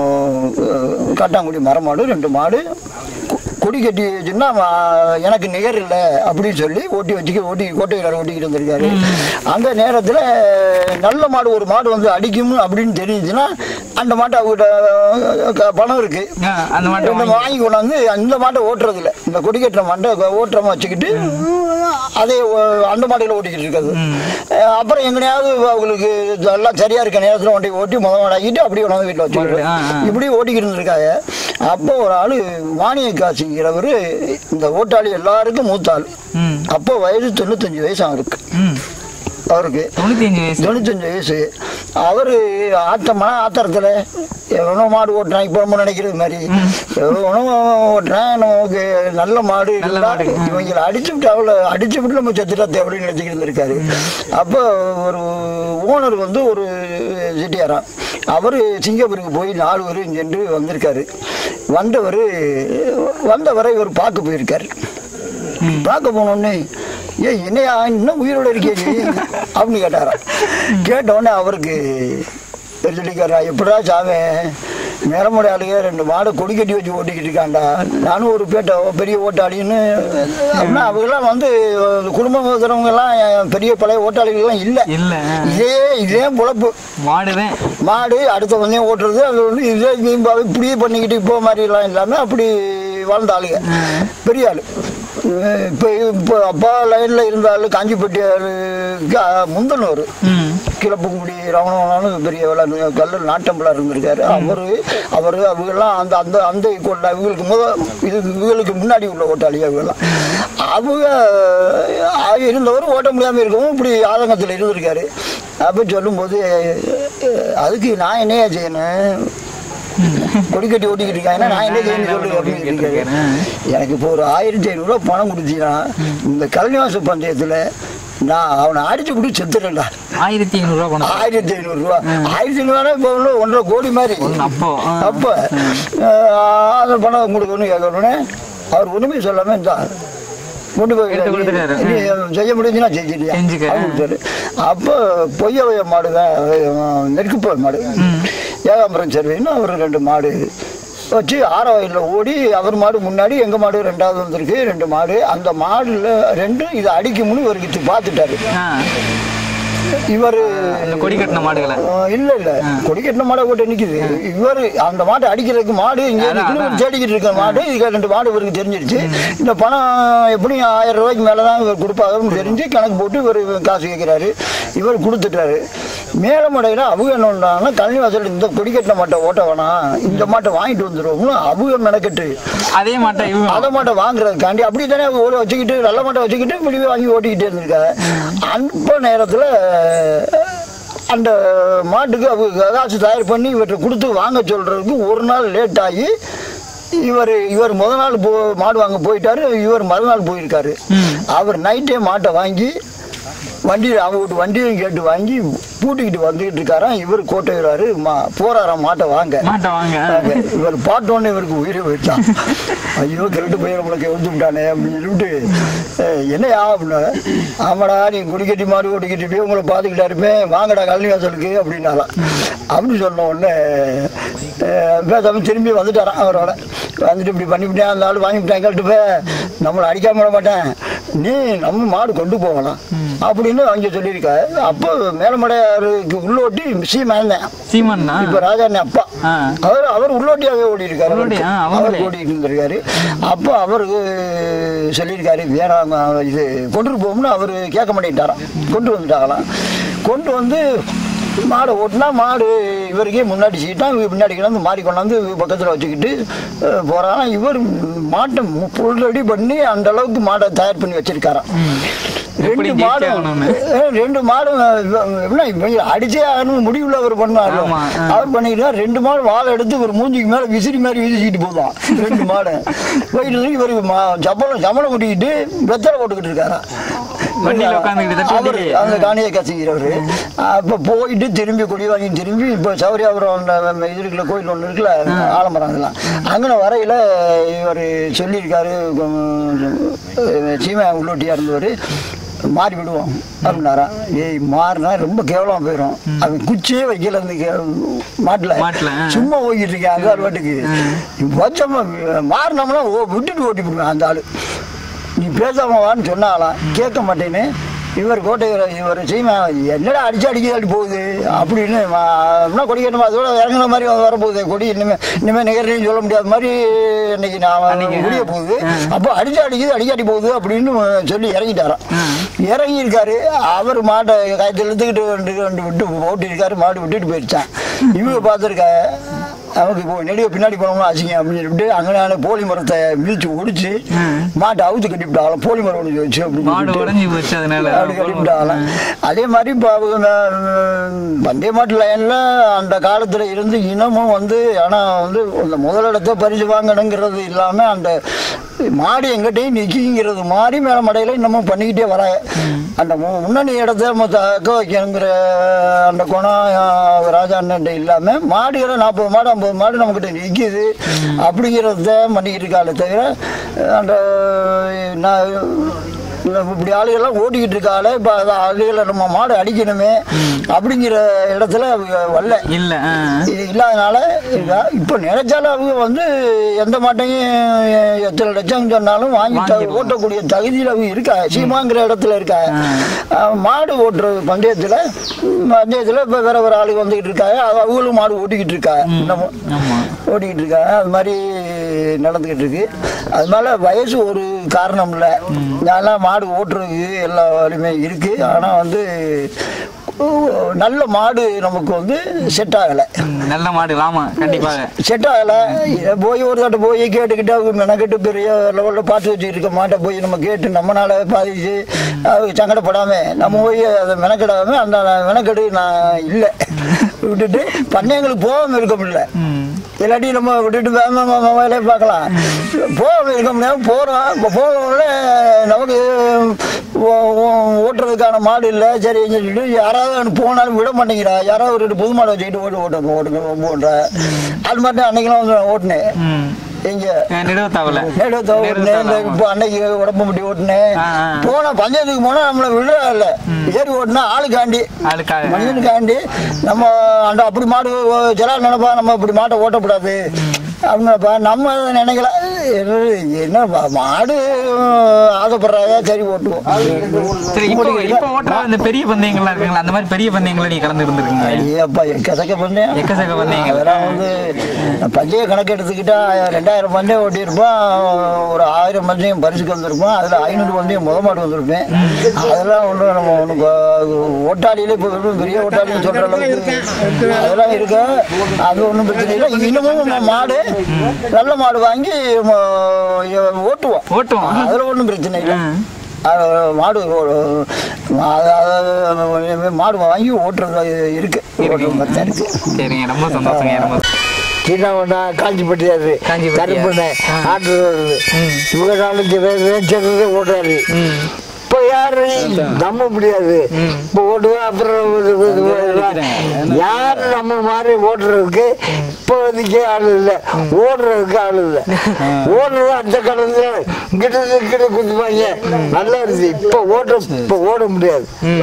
அஹ் காட்டாங்குடி மர மாடும் ரெண்டு மாடு கொ- கொடி கட்டி வச்சுன்னா அவன் எனக்கு நிகர் இல்லை அப்படின்னு சொல்லி ஓட்டி வச்சுக்க ஓட்டி கோட்டையில் ஓட்டிக்கிட்டு வந்திருக்காரு அந்த நேரத்தில் நல்ல மாடு ஒரு மாடு வந்து அடிக்கும் அப்படின்னு தெரிஞ்சுன்னா அந்த மாட்டை அவங்ககிட்ட க- பணம் இருக்கு
ஆ, அந்த மாட்டை
இந்த வாங்கி கொண்டாந்து அந்த மாட்டை ஓட்டுறது இல்லை இந்த கொடி கட்டுற மாட்டை ஓட்டுறமா வச்சுக்கிட்டு அதே ஓ- அந்த மாடையில் ஓட்டிக்கிட்டு இருக்காது அஹ் அப்புறம் எங்கனையாவது அவங்களுக்கு எல்லாம் சரியா இருக்க நேரத்தில் வண்டி ஓட்டி முத மாடாக்கிட்டு அப்படியே கொண்டாந்து வீட்டில்
ஆ, ஆ.
வச்சுக்கிட்டு இப்படி ஓட்டிக்கிட்டு இருந்திருக்காங்க அப்போ ஒரு ஆள் வாணிய காசிங்கிறவர் இந்த ஓட்டாளி எல்லாருக்கும் மூத்த ஆள்
ம்
அப்போ வயசு தொண்ணூத்தஞ்சு வயசு அவருக்கு
ம்
அவருக்கு
தொண்ணூத்தி அஞ்சு வயசு
தொண்ணூத்தஞ்சு வயசு அவர் ஆட்டமான ஆத்திரத்தில் எவனோ மாடு ஓட்டுறான் இப்போ நம்ம நினைக்கிறது மாதிரி எவனோ ஓட்டுறான் நமக்கு நல்ல மாடு
நல்ல
இருந்தா
மாடு.
இவங்களை அடிச்சு விட்டு அவளை அடிச்சு விட்டு நம்ம செத்துட்டா தேவைன்னு நினைச்சிக்கிட்டு இருந்திருக்காரு அப்போ ஒரு ஓனர் வந்து ஒரு சிட்டியாராம் அவர் சிங்கப்பூருக்கு போய் நாலு பேர் சென்று வந்திருக்காரு வந்தவர் வந்தவரை இவர் பார்க்க போயிருக்காரு பார்க்க போனோடனே ஏ என்னையா இன்னும் உயிரோட இருக்கே நீ அப்படின்னு கேட்டாராம் கேட்ட உடனே அவருக்கு சொல்லிக்காரா எப்படா சாவே மேலமுறை ஆளுங்க ரெண்டு மாடை கொடி கட்டி வச்சு ஓட்டிக்கிட்டு இருக்காண்டா நானும் ஒரு பேட்டை பெரிய ஓட்டாளின்னு அப்படின்னா அவங்கெல்லாம் வந்து குடும்பம் இருக்கிறவங்க எல்லாம் பெரிய பழைய ஓட்டாளிகள்லாம் இல்லை
இல்ல
இதே இதே பொழப்பு
மாடுதான்
மாடு அடுத்த வந்தே ஓட்டுறது அது வந்து இதே வீம்பாவை இப்படியே பண்ணிக்கிட்டு இப்போ மாதிரிலாம் இல்லாமல் அப்படி வாழ்ந்த ஆளுங்க பெரிய ஆளு அஹ் இப்போ இப்போ அப்பா லைனில் இருந்த ஆளு காஞ்சிப்பட்டியாருக்கு முந்தனூர்
ம்
கிளப்புக்குடி ரமணவனாலும் பெரிய விளையாடு கல்லூர் நாட்டம்பிளா இருந்திருக்காரு அவர் அவர் அவங்கெல்லாம் அந்த அந்த அந்த கொண்ட இவங்களுக்கு முத இது இவங்களுக்கு முன்னாடி உள்ள ஓட்டாளி அவங்கெல்லாம் அவங்க அஹ், இருந்தவர் ஓட்ட முடியாமல் இருக்கவும் இப்படி ஆதங்கத்தில் இருந்திருக்காரு அப்போ சொல்லும்போது அஹ், அதுக்கு நான் என்னையா செய்யணும் கொடி கட்டி ஓட்டிக்கிட்டு இருக்காங்க நான் என்ன செய்யணும் சொல்லு அப்படின்னு இருக்காரு எனக்கு இப்போ ஒரு ஆயிரத்தி ஐநூறுரூவா பணம் கொடுத்தீங்கன்னா இந்த கல்யாண பந்தயத்தில் நான் அவனை அடிச்சு விட்டு செத்துறேன்டா
ஆயிரத்தி ஐநூறு ரூபா கொண்டு
ஆயிரத்தி ஐநூறு ரூபா ஆயிரத்தி ஐநூறுவா இப்போ உள்ள ஒன்றரை கோடி மாதிரி
அப்போ, ஆ.
அப்போ ஆஹ், அந்த பணம் உங்களுக்கு ஒன்று கேட்கணுன்னே அவர் ஒன்றுமே சொல்லாம இருந்தா கொண்டு போய்
எடுத்து கொடுத்துட்டாரு.
நீ செய்ய முடிஞ்சுன்னா செஞ்சிட்டியா
செஞ்சுக்க.
அப்படின்னு கொடுத்தாரு. அப்போ பொய்யவைய மாடு தான் நெருக்குப்போ மாடு ஏகாம்பரம் சர்வேன்னு அவர் ரெண்டு மாடு வச்சு ஆரவாயில் ஓடி அவர் மாடு முன்னாடி எங்கள் மாடு ரெண்டாவது வந்திருக்கு ரெண்டு மாடு அந்த மாடுல ரெண்டும் இதை அடிக்கும்னு இவருக்கு பார்த்துட்டாரு
ஆ,
இவர்
அந்த கொடி கட்டின மாடுகளை
இல்ல இல்ல கொடி கட்டின மாடை போட்டு நிக்குது இவர் அந்த மாட்டை அடிக்கிறதுக்கு மாடு இங்க
அதான்,
நிக்கணும்,
அதான்.
தேடிக்கிட்டு இருக்க மாடு இதுக்கு ரெண்டு மாடு இவருக்கு தெரிஞ்சிருச்சு இந்த பணம் எப்படியும் ஆயிரம் ரூபாய்க்கு மேலதான் இவர் கொடுப்பாருன்னு தெரிஞ்சு கணக்கு போட்டு இவர் காசு கேட்கிறாரு இவர் கொடுத்துட்டாரு மேலமடையில அவங்க என்ன பண்ணாங்கன்னா கல்வி வாசல் இந்த கொடி கட்டின மாட்டை ஓட்ட வேணாம் இந்த மாட்டை வாங்கிட்டு வந்துருவோம்னு அவங்க மெனக்கட்டு
அதே மாட்டை இவங்க
அதை மாட்டை வாங்குறதுக்காண்டி அப்படி தானே ஓட வச்சுக்கிட்டு நல்ல மாட்டை வச்சுக்கிட்டு இப்படி வாங்கி ஓட்டிக்கிட்டே இருந்திருக்காங்க அந்த நேரத்தில் அந்த மாட்டுக்கு அவங்க காசு தயார் பண்ணி இவர்கிட்ட கொடுத்து வாங்க சொல்றதுக்கு ஒரு நாள் லேட் ஆகி இவர் இவர் முத நாள் போ மாடு வாங்க போயிட்டாரு இவர் மறுநாள் போயிருக்காரு அவர் நைட்டே மாட்டை வாங்கி வண்டி அவங்க வீட்டு வண்டியும் கேட்டு வாங்கி பூட்டிக்கிட்டு வந்துகிட்டு இருக்காராம் இவர் கோட்டையிறாரு மா போறாராம் மாட்டை வாங்க
மாட்டை வாங்க
இவர் பார்த்தோன்னே இவருக்கு உயிரை போயிட்டான் ஐயோ கிரட்டு போய் நம்மளுக்கு எழுந்து விட்டானே அப்படின்னு சொல்லிட்டு "ஏய், என்னையா அப்படின்னா ஆமாடா நீ குடிக்கட்டி மாடு ஓட்டிக்கிட்டு போய் உங்களை பார்த்துக்கிட்டாருமே வாங்கடா கல்வி வாசலுக்கு அப்படின்னாலாம் அப்படின்னு சொன்ன உடனே அஹ், பேசாம திரும்பி வந்துட்டாராம் அவரோட வந்துட்டு இப்படி பண்ணிவிட்டேன் அந்த ஆள் வாங்கிவிட்டேன் கேட்டு போய் நம்மளை அடிக்காம விட மாட்டேன் நீ நம்ம மாடு கொண்டு போகலாம் அப்படின்னு அவங்க சொல்லியிருக்கா அப்போ மேலமடையாருக்கு உள்ளோட்டி சீமான்
சீமன்னா
இப்ப ராஜாண்ணே அப்பா
ஆ.
அவர் அவர் உள்ளோட்டியாவே ஓடி இருக்காரு
உள்ளோட்டி, ஆ,
அவர்
அவங்களே.
ஓடி இருந்திருக்காரு அப்போ அவருக்கு சொல்லியிருக்காரு வேணாம் இது கொண்டுட்டு போகும்னு அவர் கேட்க மாட்டேங்கிட்டாராம் கொண்டு வந்துட்டாங்களாம் கொண்டு வந்து மாடை ஓட்டினா மாடு இவருக்கே முன்னாடி சீட்டா இவர் பின்னாடி கிடந்து மாறி கொண்டாந்து பக்கத்தில் வச்சுக்கிட்டு அஹ், போறான் இவர் மாட்டை ஃபுல் ரெடி பண்ணி அந்த அளவுக்கு மாடை தயார் பண்ணி வச்சிருக்காராம்
எப்படி
ரெண்டு
ஜெயிச்சே
மாடும்
ஆகணும்னு.
அஹ், ரெண்டு மாடும் என்ன இவங்க அடிச்சே ஆகணும் முடிவுல அவர் பண்ணாரு
ஆமா, ஆ.
அவர் பண்ணிக்கிட்டா ரெண்டு மாடு வாழை எடுத்து ஒரு மூஞ்சிக்கு மேல விசிறி மாதிரி வீசிக்கிட்டு போதான் ரெண்டு மாடு போயிட்டு இவர் சம்பளம் சம்பளம் முடிக்கிட்டு வெத்தலை போட்டுக்கிட்டு இருக்காரா
வண்டியில உட்கார்ந்துக்கிட்டு தட்டி
அவரு
வண்டியிலே.
அந்த காணியை கசிக்கிறவரு அப்ப போயிட்டு திரும்பி கொடி வாங்கி திரும்பி இப்போ சௌரியாபுரம் அந்த இது இருக்குல்ல கோயில் ஒன்று இருக்குல்ல ஆலமரம் அதெல்லாம் அங்கே வரையில இவர் சொல்லியிருக்காரு உம், சீமை உள்ளோட்டியா இருந்தவர் மாறி விடுவோம் அப்படின்னாரா ஏய் மாறினா ரொம்ப கேவலமா போயிடும் அவன் குச்சியே வைக்கல அந்த கே- மாட்டுல
மாட்டுல, ஆ.
சும்மா ஓடிட்டு இருக்கேன் அங்கே ஒரு வாட்டுக்கு வச்சோம்னா மாறினோம்னா ஓ விட்டுட்டு ஓட்டி விடுவேன் அந்த ஆளு நீ பேசாம வான்னு சொன்னாலாம் கேட்க மாட்டேன்னு இவர் கோட்டை இவர் சீமா என்னடா அடிச்சு அடிக்க போகுது அப்படின்னு ம- அப்படின்னா கொடி கட்டமா அதோட இறங்குன மாதிரி வரப்போகுது கொடி இனிமே இனிமே நிகழ்ச்சியும் சொல்ல முடியாத மாதிரி இன்னைக்கு நான்
அன்னைக்கு,
முடிய போகுது அப்போ அடிச்சு அடிக்குது அடிக்காட்டி போகுது அப்படின்னு சொல்லி இறங்கிட்டாராம் இறங்கி இருக்காரு அவர் மாட்டை காய்ச்சல் இழுத்துக்கிட்டு வந்து வந்து விட்டு ஓட்டி இருக்காரு மாடு விட்டுட்டு போயிடுச்சான் இவங்க பார்த்துருக்க நமக்கு இப்போ நெடிய பின்னாடி போனோம்னா அசிங்க அப்படின்னு சொல்லிட்டு அங்கே போலி மரத்தை மிதிச்சு ஒடிச்சு மாட்டை அவுத்து கட்டிவிட்டாலும் போலி மரம் ஒன்று வச்சு அப்படின்னு
மாடு
சொல்லிட்டு.
உடைஞ்சு போச்சு அதனால
அப்படி கட்டிவிட்டாலும் அதே மாதிரி இப்போ அவங்க பந்தய மாட்டு லைனில் அந்த காலத்தில் இருந்து இனமும் வந்து ஆனால் வந்து அந்த முதலிடத்தை பரிசு வாங்கணுங்கிறது இல்லாமல் அந்த மாடு எங்கிட்டையும் நிற்கிங்கிறது மாதிரி மேல மடையில் இன்னமும் பண்ணிக்கிட்டே வராங்க அந்த மு- முன்னணி இடத்த நம்ம தக்க வைக்கணுங்கிற அந்த குணம் அஹ், ராஜா அண்ணன் இல்லாமல் மாடுகளை நாற்பது மாடு ஐம்பது மாடு நம்மக்கிட்ட நிற்கிது அப்படிங்கிறத பண்ணிக்கிட்டு இருக்காளே தவிர அந்த நான் இல்ல, இப்படி ஆளுகள்லாம் ஓட்டிக்கிட்டு இருக்காளே இப்போ ஆளுகளை நம்ம மாடு அடிக்கணுமே அப்படிங்கிற இடத்துல அவங்க வரல
இல்ல ஆ.
இது இல்லாதனால இதா இப்போ நினைச்சாலும் அவங்க வந்து எந்த மாட்டையும் எத்தனை லட்சம் சொன்னாலும் வாங்கி த-
வாங்கிடுவாங்க.
ஓட்டக்கூடிய தகுதியில் அவங்க இருக்கா சீமாங்கிற இடத்துல இருக்கா அஹ் மாடு ஓட்டுற பந்தயத்தில் பந்தயத்தில் இப்போ வேற வேற ஆளுங்க வந்துக்கிட்டு இருக்காங்க அது அவங்களும் மாடு ஓட்டிக்கிட்டு இருக்கா இன்னமும்
ஆமா
ஓட்டிக்கிட்டு இருக்காங்க அது மாதிரி நடந்துக்கிட்டு இருக்கு அது மேலே வயசு ஒரு காரணம் இல்லை நான்லாம் மாடு ஓட்டுறதுக்கு எல்லா வலிமை இருக்கு ஆனால் வந்து நல்ல மாடு நமக்கு வந்து செட் ஆகலை
ம், நல்ல மாடு ஆமா கண்டிப்பாக
செட் ஆகலை இதை போய் ஒரு தடவை போய் கேட்டுக்கிட்டு அவங்க மெனக்கெட்டு பெரிய லெவலில் பார்த்து வச்சுட்டு இருக்க மாட்டை போய் நம்ம கேட்டு நம்மளால பாதிச்சு அவங்க சங்கடப்படாம நம்ம போய் அதை மெனக்கெடாம அந்த மெனக்கெடு நான் இல்லை விட்டுட்டு பண்ணையங்களுக்கு போகாம இருக்க முடியல இல்லாட்டி நம்ம விட்டுட்டு வேமா வேலையை பார்க்கலாம் போகாம இருக்க முடியாம போகிறோம் இப்போ போகிறவங்கள நமக்கு ஓ- ஓ- ஓட்டுறதுக்கான மாடு இல்லை சரி சொல்லிட்டு யாராவது அங்க போனாலும் விட மாட்டேங்கிறா யாராவது ஒரு ரெண்டு புது மாடை வச்சுக்கிட்டு ஓட்டு ஓட்ட ஓட்டுங்க ஓட்டுற அது மட்டும் அன்னைக்கெல்லாம் வந்து நான் ஓட்டினேன்
ம்
எங்க
நெடுவத்தாவில்
நேடுவத்தை ஓட்டினேன் இந்த இப்போ அன்னைக்கு உடம்பு ஓட்டினேன்
ஆ, ஆ.
போன பஞ்சாயத்துக்கு போனா நம்மளை விடுறா இல்ல ஏறி ஓட்டினா ஆளுக்காண்டி
ஆளுக்காக
மனிதனுக்காண்டி நம்ம அந்த அப்படி மாடு ஜலா நினைப்பா நம்ம அப்படி மாட்டை ஓட்டக்கூடாது அப்படின்னப்பா நம்ம அதை நினைக்கல என்ன- என்ன பா- மாடு ஆசைப்படுறாங்க சரி ஓட்டுவோம்
சரி இப்போ இப்போ ஓட்டுற அந்த பெரிய பந்தயங்கள்லாம் இருக்குங்களா அந்த மாதிரி பெரிய பந்தயங்களை நீ கலந்து இருந்திருக்கீங்க
ஐயப்பா எக்கச்சக்க பந்தயம்
எக்கச்சக்க பந்தயங்கள்.
அதெல்லாம் வந்து பந்தய கணக்கு எடுத்துக்கிட்டா ரெண்டாயிரம் பந்தயம் ஓட்டியிருப்போம் ஒரு ஆயிரம் பந்தயம் பரிசுக்கு வந்திருப்போம் அதில் ஐநூறு பந்தயம் முத மாடு வந்திருப்பேன் அதெல்லாம் ஒன்றும் நம்ம ஒன்று ஓட்டாளியில இப்போ வெறும் பெரிய ஓட்டாளின்னு சொல்கிற அளவுக்கு அதெல்லாம் இருக்கு அது ஒன்றும் பிரச்சனை இல்லை இது இன்னமும் நம்ம மாடு நல்ல மாடு வாங்கி ம- ஓட்டுவோம்
ஓட்டுவோம்.
அதில் ஒன்றும் பிரச்சனை இல்லை அது மாடு ஓ- அது- அது மாடு வாங்கி ஓட்டுறது இருக்கு ஓட்டுற மாதிரி தான் இருக்கு
சரிங்க ரொம்ப சந்தோஷங்க ரொம்ப
சின்னவனா காஞ்சிப்பட்டியாரு
காஞ்சிபட்டியார்.
கருப்பண்ண ஆட்டுறது இவங்க நாளைக்கு வேச்சது ஓடுறாரு இப்போ யாரு நம்ப முடியாது இப்போ ஓடுவேன் அப்புறம் இது- இது- இது- யாரு நம்ம மாதிரி ஓடுறதுக்கு இப்போதைக்கு ஆள் இல்லை ஓடுறதுக்கு ஆள் இல்லை ஓடுறது அந்த காலத்துல இங்கிட்ட இங்கிட்ட குத்துவாங்க நல்லா இருந்துச்சு இப்போ ஓட்ட இப்போ ஓட முடியாது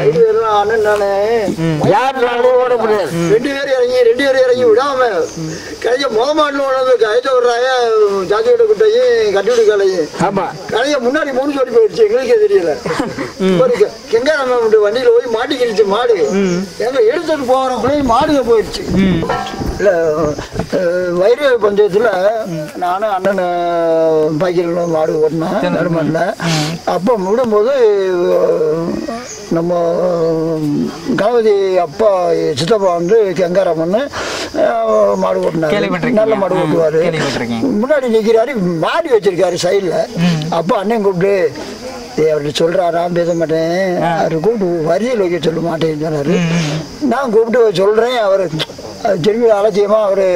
யாருனாலும் ஓட முடியாது ரெண்டு பேரும் இறங்கி ரெண்டு பேரும் இறங்கி விடாம கைய முத மாட்டில் ஓடுறது கைத்த விடுறாங்க ஜாதி விட குட்டையும் கட்டி விடு கலையும் ஆமா கலைய முன்னாடி மூணு சொல்லி போயிடுச்சு எங்களுக்கே தெரியல ஒரு கெ- கெங்காரம்மா வீட்டு வண்டியில போய் மாட்டிக்கிடுச்சு மாடு எங்க எடுத்துட்டு போறப்பலயும் மாடுங்க போயிடுச்சு இல்ல அஹ், வைர பஞ்சயத்துல நானும் அண்ணன் பைக்கில் மாடு ஓட்டினேன் நடுமாட்டில் அப்போ விடும்போது அஹ், நம்ம கணபதி அப்பா சித்தப்பா வந்து கெங்காரம்மன்னு அஹ், மாடு ஓட்டினாரு
கேள்விப்பட்டிருக்கீங்க.
நல்ல மாடு
ஆ,
ஓட்டுவாரு
கேள்விப்பட்டிருக்கேன்.
முன்னாடி நிக்கிறாரு மாடி வச்சிருக்காரு சைடுல அப்ப அண்ணன் கூப்பிட்டு "டேய், அவர்கிட்ட சொல்றாரா பேச மாட்டேன் அவரு கூப்பிட்டு வரியில் வைக்க சொல்ல மாட்டேன்னு சொன்னாரு நான் கூப்பிட்டு சொல்றேன் அவரு அது திரும்பி அலட்சியமா அவரு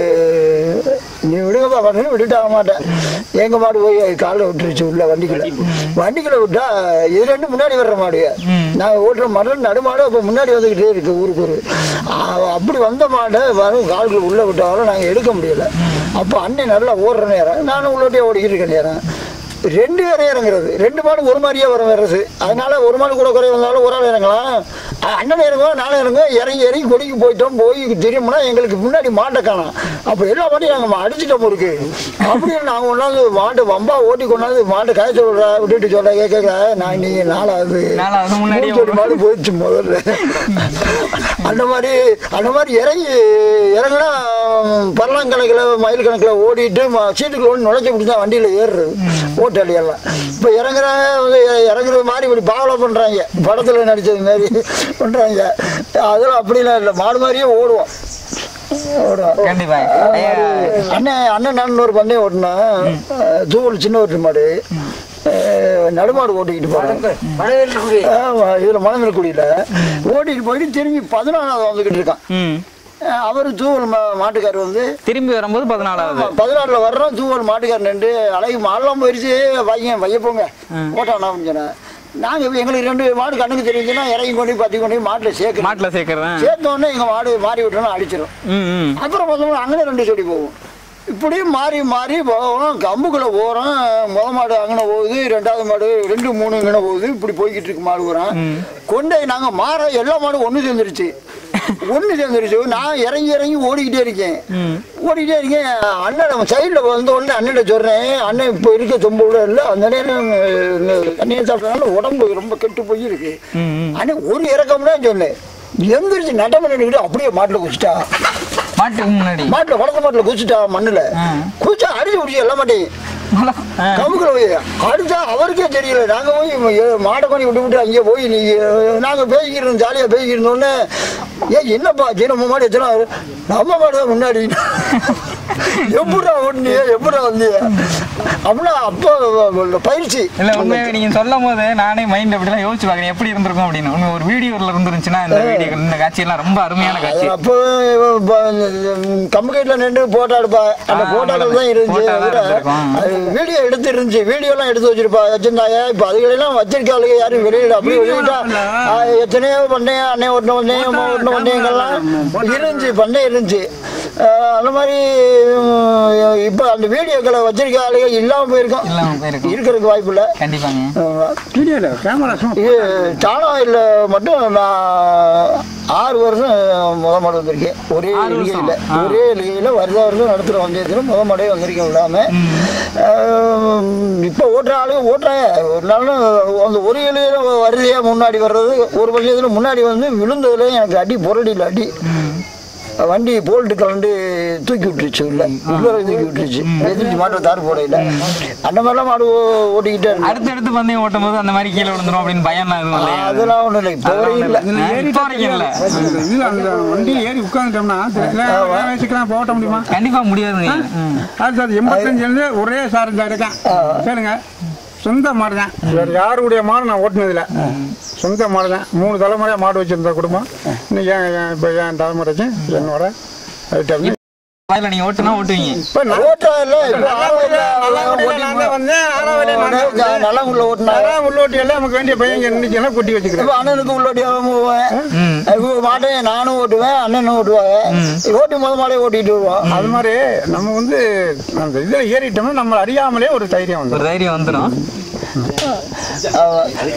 நீ விடுங்கப்பா பண்ணு விட்டுட்டு ஆக மாட்டேன் எங்க மாடு போய் காலில் விட்டுருச்சு உள்ள வண்டிக்குள்ள வண்டிக்குள்ள விட்டா இது ரெண்டு முன்னாடி வர்ற மாடு நான் ஓட்டுற மாடு நடுமாடு அப்போ முன்னாடி வந்துகிட்டே இருக்கு ஊருக்கு ஒரு அ- அப்படி வந்த மாடை வரும் கால்கள் உள்ள விட்டாலும் நாங்கள் எடுக்க முடியல அப்போ அண்ணன் நல்லா ஓடுற நேரம் நானும் உள்ளோட்டே ஓடிக்கிட்டு இருக்க நேரம் ரெண்டு பேரும் இறங்குறது ரெண்டு மாடு ஒரு மாதிரியே வரும் வர்றது அதனால ஒரு மாடு கூட குறை வந்தாலும் ஒரு ஆள் இறங்கலாம் அ- அண்ணன் இறங்குவோம் நானும் இறங்குவோம் இறங்கி இறங்கி கொடிக்கு போயிட்டோம் போய் திரும்பினா எங்களுக்கு முன்னாடி மாட்டை காணோம் அப்போ எல்லா மாட்டையும் நாங்கள் அடிச்சிட்டோம் இருக்கு அப்படின்னு நாங்கள் கொண்டாந்து மாட்டை வம்பா ஓட்டி கொண்டாந்து மாட்டை காய சொல்ற விட்டுட்டு சொல்ல கேட்க நான் நீங்க நாலாவது
நாலாவது முன்னாடியே
மூணு ஜோடி மாடு போயிடுச்சு முதல்ல அந்த மாதிரி அந்த மாதிரி இறங்கி இறங்கினா பரலாங்கணக்கில் மைல் கணக்கில் ஓடிட்டு ம- சீட்டுக்குள்ள ஓடி நுழைச்சி பிடிச்சி தான் வண்டியில் ஏறுறது ஓட்டாளி எல்லாம் இப்போ இறங்குறாங்க வந்து இ- இறங்குறது மாதிரி இப்படி பாவலை பண்ணுறாங்க படத்தில் நடித்தது மாதிரி பண்ணுறாங்க அதெல்லாம் அப்படிலாம் இல்லை மாடு மாதிரியே ஓடுவோம் ஓடுவோம்
கண்டிப்பா ஐயா,
அண்ணன் அண்ணன் நான் ஒரு பண்ணையை ஓட்டினா தூவல் சின்ன ஓட்டு மாடு அஹ், நடுமாடு ஓட்டிக்கிட்டு போறேன் ஆமா, இதுல மணமேல்குடியில ஓட்டிட்டு போயிட்டு திரும்பி பதினாலாவது வந்துகிட்டு இருக்கான்
ம்
அஹ், அவரு தூவல் மா- மாட்டுக்காரர் வந்து
திரும்பி வரும்போது பதினாலாவது
பதினாறுல வர்றோம் தூவல் மாட்டுக்காரர் நின்று அழகு மாடெல்லாம் போயிடுச்சு வைங்க வைய போங்க ஓட்டானா சொன்னேன் நாங்க இப்ப எங்களுக்கு ரெண்டு மாடு கண்ணுக்கு தெரிஞ்சுன்னா இறங்கி கொண்டு போய் பத்தி கொண்டு போய் மாட்டுல சேர்க்கணும்
மாட்டுல சேர்க்கறேன்
சேர்த்த உடனே எங்க மாடு மாறி விட்டோம்னா அடிச்சிடும்
ம் ம்
அப்புறம் பார்த்தோம்னா அங்கே ரெண்டு செடி போகும் இப்படியே மாறி மாறி போகிறோம் கம்புக்குள்ள போகிறோம் முத மாடு அங்கே போகுது ரெண்டாவது மாடு ரெண்டு மூணு இங்கே போகுது இப்படி போய்கிட்டு இருக்கு மாடு போகிறோம் கொண்டே நாங்கள் மாற எல்லா மாடும் ஒன்று சேர்ந்துருச்சு ஒன்று சேர்ந்துருச்சு நான் இறங்கி இறங்கி ஓடிக்கிட்டே இருக்கேன் ஓடிக்கிட்டே இருக்கேன் அண்ணன் நம்ம சைடில் வந்த உடனே அண்ணன் சொல்கிறேன் அண்ணன் இப்போ இருக்க சொம்பு கூட இல்லை அந்த நேரம் தண்ணியை சாப்பிட்டனால உடம்பு ரொம்ப கெட்டு போய் இருக்கு அண்ணன் ஒரு இறக்கம் தான் சொன்னேன் எந்திரிச்சு நட்டம் பண்ணிக்கிட்டு அப்படியே மாட்டில் குச்சிட்டா
மாட்டுக்கு முன்னாடி
மாட்டுல வளர்த்த மாட்டுல குச்சிட்டா மண்ணுல குச்சா அடிச்சு குடிச்சு எல்லா மாட்டையும்
ஆ.
கமுக்குல போய் அடிச்சா அவருக்கே தெரியல நாங்க போய் ஏ- மாடை கொண்டு விட்டு விட்டு அங்கே போய் நீ நாங்க பேசிக்கிறோம் ஜாலியா பேசிக்கிறோன்னு ஏன் என்னப்பா ஜீ நம்ம மாடு எத்தனை நம்ம மாடு தான் முன்னாடி எப்படா ஓடுனிய எப்படா வந்திய அப்படின்னா அப்போ பயிற்சி
இல்ல உண்மையாவே நீங்க சொல்லும் போது நானே மைண்ட் அப்படிலாம் யோசிச்சு பாக்குறேன் எப்படி இருந்திருக்கும் அப்படின்னு உண்மை ஒரு வீடியோல இருந்துருந்துச்சுன்னா இந்த வீடியோ இந்த காட்சி எல்லாம் ரொம்ப அருமையான காட்சி
அப்போ கம்பு கைட்ல நின்று போட்டோ எடுப்பா அந்த
ஆ,
போட்டோக்கள் தான் இருந்துச்சு
photo தான்
தவிர,
இருந்திருக்கும்.
அது வீடியோ எடுத்து இருந்துச்சு வீடியோ எல்லாம் எடுத்து வச்சிருப்பா வச்சிருந்தாங்க இப்ப அதுகளெல்லாம் வச்சிருக்காளுங்க யாரும் வெளியில அப்படி வெளியிட்டா ஆ, எத்தனையோ பண்ணைய அன்னை ஒட்டின பண்ணைய அம்மா ஒட்டின பண்ணையங்கள்லாம் இருந்துச்சு பண்ணை இருந்துச்சு ஆ, அந்த மாதிரி உம், இப்ப அந்த வீடியோக்களை வச்சிருக்க ஆளுங்க இல்லாம போயிருக்கோம்
இல்லாம போயிருக்கும்.
இருக்கிறதுக்கு வாய்ப்பு இல்லை
கண்டிப்பாங்க
வீடியோவில் கேமரா சும்மா
இது டானாயில் மட்டும் நான் ஆறு வருஷம் முத மாடு வந்திருக்கேன் ஒரே
ஆறு வருஷம்?
இலிகையில்
ஆ.
ஒரே இலிகையில் வருஷ வருஷம் நடத்துகிற வந்தியத்தில் முத மாடே வந்திருக்கேன் விடாம இப்போ ஓட்டுற ஆளுங்க ஓட்டுறாங்க ஒரு நாள் அந்த ஒரு இலையில வருதையாக முன்னாடி வர்றது ஒரு பட்சத்தில் முன்னாடி வந்து விழுந்ததுல எனக்கு அடி புரடியில் அடி வண்டி போல்ட்டு கலந்து தூக்கி விட்டுருச்சு உள்ள உள்ள தூக்கி விட்டுருச்சு எதிர்த்து மாட்டை தார் போடையில அந்த மாதிரிலாம் மாடு ஓ- ஓட்டிக்கிட்டே இருந்தேன்
அடுத்தடுத்து பந்தயம் ஓட்டும் போது அந்த மாதிரி கீழே விழுந்துரும் அப்படின்னு பயம்லாம் எதுவும் இல்லையா
அதெல்லாம் ஒன்றும் இல்லை இப்போ வரையும் இல்லை
ஆ, இப்போ வரைக்கும் இல்ல
இது அந்த வண்டி ஏறி உட்காந்துட்டோம்னா வச்சுக்கலாம் போட்ட முடியுமா
கண்டிப்பா முடியாதுங்க ம்.
அது சார் எண்பத்தஞ்சுலேருந்து ஒரே சார் இந்த இருக்கேன் சரிங்க சொந்த மாடு தான் வேறு யாருடைய மாடு நான் ஓட்டினதில்ல சொந்த மாடு தான் மூணு தலைமுறையாக மாடு வச்சிருந்த குடும்பம் இன்னைக்கு என் என் இப்போ என் தலைமுறைக்கு என்னோட ரைட் அப்படி
வயல்ல நீங்க ஓட்டுனா ஓட்டுவீங்க
இப்போ நான்
ஓட்டா இல்லை இப்போ
நான் தான் வந்தேன் ஆறாவது நான் தான் வந்தேன்.
நல்லா உள்ள ஓட்டினாங்க
அதான் உள்ளோட்டி எல்லாம் நமக்கு வேண்டிய பையன் இருந்துச்சுன்னா குட்டி வச்சுக்கிறேன்
இப்போ அண்ணனுக்கு உள்ளோட்டியாகவும் போவேன் இப்போ மாட்டையும் நானும் ஓட்டுவேன் அண்ணனும் ஓட்டுவாங்க ஓட்டி முத மாடையே ஓட்டிட்டு வருவோம்
அது மாதிரி நம்ம வந்து அந்த இதில் ஏறிட்டோம்னா நம்மளை அறியாமலே ஒரு தைரியம் வந்து
ஒரு தைரியம் வந்துடும்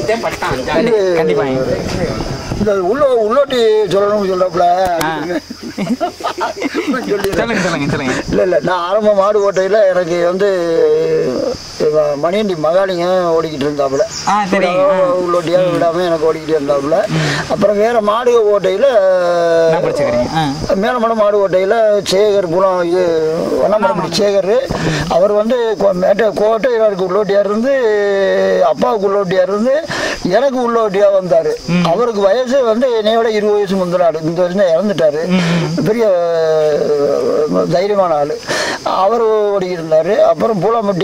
கண்டிப்பா
இந்த உள்ள உள்ளோட்டி சொல்லணும்னு சொல்றப்பல
சொல்லுங்க சொல்லுங்க சொல்லுங்க
இல்லை இல்லை நான் ஆரம்ப மாடு ஓட்டையில் எனக்கு வந்து இவன் மணியண்டி மகாலிங்க ஓடிக்கிட்டு இருந்தாப்புல
ஆ, தெரியும். ஆ.
உள்ளோட்டியாக விடாமல் எனக்கு ஓடிக்கிட்டு இருந்தாப்புல அப்புறம் வேற மாடு ஓட்டையில்
என்ன படிச்சுக்கிறீங்க ஆ
மேலமட மாடு ஓட்டையில் சேகர் புலம் இது வண்ணமரப்படி சேகர் அவர் வந்து கோ- மேட்ட கோட்டையாருக்கு உள்ளோட்டியாக இருந்து அப்பாவுக்கு உள்ளோட்டியாக இருந்து எனக்கு உள்ளோட்டியாக வந்தார் அவருக்கு வயசு வந்து என்னையோட இருபது வயசு முந்தினாரு இந்த வருஷம் தான் இறந்துட்டாரு பெரிய அஹ், தைரியமான ஆள் அவர் ஓடிக்கிருந்தார் அப்புறம் பூலாம்பட்டி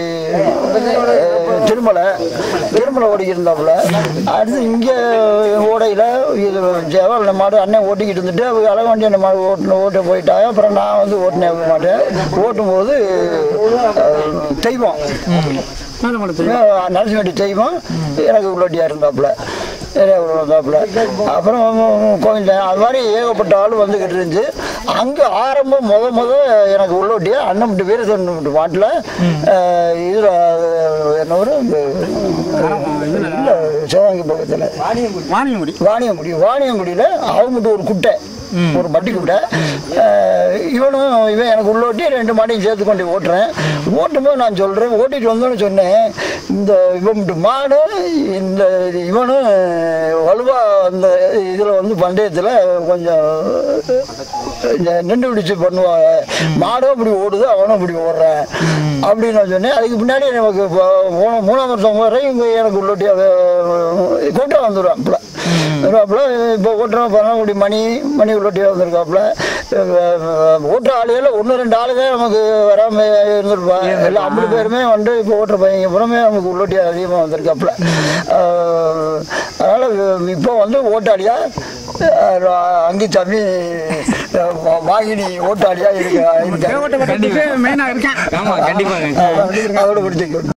அஹ், திருமலை திருமலை ஓடிக்கிருந்தாப்புல அடுத்து இங்கே ஓடையில் இது ஜெவல் மாடு அண்ணன் ஓட்டிக்கிட்டு இருந்துட்டு அவங்க அழகாண்டி அந்த மாடு ஓட்டு ஓட்ட போயிட்டாங்க அப்புறம் நான் வந்து ஓட்டினேன் மாட்டேன் ஓட்டும்போது அஹ், தெய்வம் நரசிம்மட்டி தெய்வம் எனக்கு உள்ளோட்டியாக இருந்தாப்புல இருந்தாப்புல அப்புறம் கோவில் அது மாதிரி ஏகப்பட்ட ஆள் வந்துக்கிட்டு இருந்துச்சு அங்கே ஆரம்பம் முத முத எனக்கு உள்ளோட்டியா அண்ணன் விட்டு வீரசன் மாட்டில் இதில் என்ன ஒரு இல்லை சிவகங்கை பக்கத்தில்
வாணியங்குடி
வாணியங்குடி வாணியங்குடியில் அவங்ககிட்ட ஒரு குட்டை ஒரு பட்டி குட்டை அஹ் இவனும் இவன் எனக்கு உள்ளோட்டி ரெண்டு மாட்டையும் சேர்த்து கொண்டு ஓட்டுறேன் ஓட்டும்போது நான் சொல்கிறேன் ஓட்டிட்டு வந்தோன்னு சொன்னேன் இந்த இவன் மாடு இந்த இவனும் வலுவா அந்த இதில் வந்து பந்தயத்தில் கொஞ்சம் நின்று பிடிச்சு பண்ணுவாங்க மாடும் அப்படி ஓடுது அவனும் அப்படி ஓடுறேன் அப்படின்னு நான் சொன்னேன் அதுக்கு பின்னாடி நமக்கு இப்போ மூணு- மூணாம் வருஷம் வரை இவங்க எனக்கு உள்ளோட்டி கூட்டம் வந்துடும் அப்பல வருவாப்புல இப்போ ஓட்டுறோம் பரமக்குடி மணி மணி உள்ளோட்டியாக வந்திருக்காப்புல ஓட்டுற ஆளுகள் ஒன்று ரெண்டு ஆளு தான் நமக்கு வராமல் இருந்திருப்பா எல்லாம் ஐம்பது பேருமே வந்து இப்போ ஓட்டுற பையங்க புறமே நமக்கு உள்ளோட்டியாக அதிகமாக வந்திருக்காப்புல அஹ், அதனால இப்போ வந்து ஓட்டாளியா அங்கி தம்பி வாங்கினி ஓட்டாளியா இருக்க இருக்க
தேவட்ட வட்டத்துக்கு மெயினாக இருக்கேன்
ஆமா கண்டிப்பாங்க
அதோட பிடிச்சிக்க